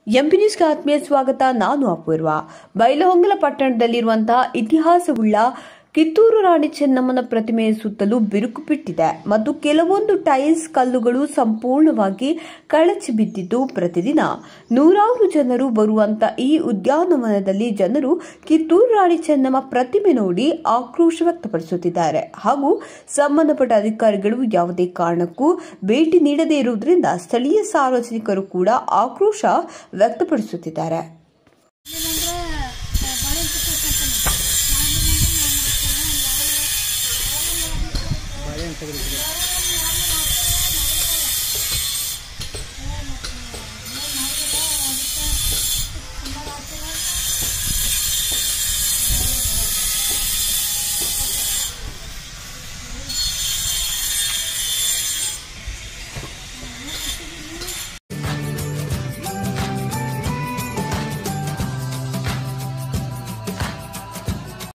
MP ನ್ಯೂಸ್ಗೆ ಆತ್ಮೀಯ ಸ್ವಾಗತ ನಾನು ಅಪೂರ್ವ ಬೈಲಹೊಂಗಲ ಪಟ್ಟಣದಲ್ಲಿರುವಂತಹ ಇತಿಹಾಸವುಳ್ಳ ಕಿತ್ತೂರು ರಾಣಿ ಚೆನ್ನಮ್ಮನ ಪ್ರತಿಮೆಯ ಸುತ್ತಲೂ ಬಿರುಕು ಬಿಟ್ಟಿದೆ ಮತ್ತು ಕೆಲವೊಂದು ಟೈಲ್ಸ್ ಕಲ್ಲುಗಳು ಸಂಪೂರ್ಣವಾಗಿ ಕಳಚಿ ಬಿದ್ದಿದ್ದು ಪ್ರತಿದಿನ ನೂರಾರು ಜನರು ಬರುವಂತ ಈ ಉದ್ಯಾನವನದಲ್ಲಿ ಜನರು ಕಿತ್ತೂರು ರಾಣಿ ಚೆನ್ನಮ್ಮ ಪ್ರತಿಮೆ ನೋಡಿ ಆಕ್ರೋಶ ವ್ಯಕ್ತಪಡಿಸುತ್ತಿದ್ದಾರೆ ಹಾಗೂ ಸಂಬಂಧಪಟ್ಟ ಅಧಿಕಾರಿಗಳು ಯಾವುದೇ ಕಾರಣಕ್ಕೂ ಭೇಟಿ ನೀಡದೇ ಇರುವುದರಿಂದ ಸ್ಥಳೀಯ ಸಾರ್ವಜನಿಕರು ಕೂಡ ಆಕ್ರೋಶ ವ್ಯಕ್ತಪಡಿಸುತ್ತಿದ್ದಾರೆ ಬಾಳೆಹಣ್ಣು ತೆಗೆದು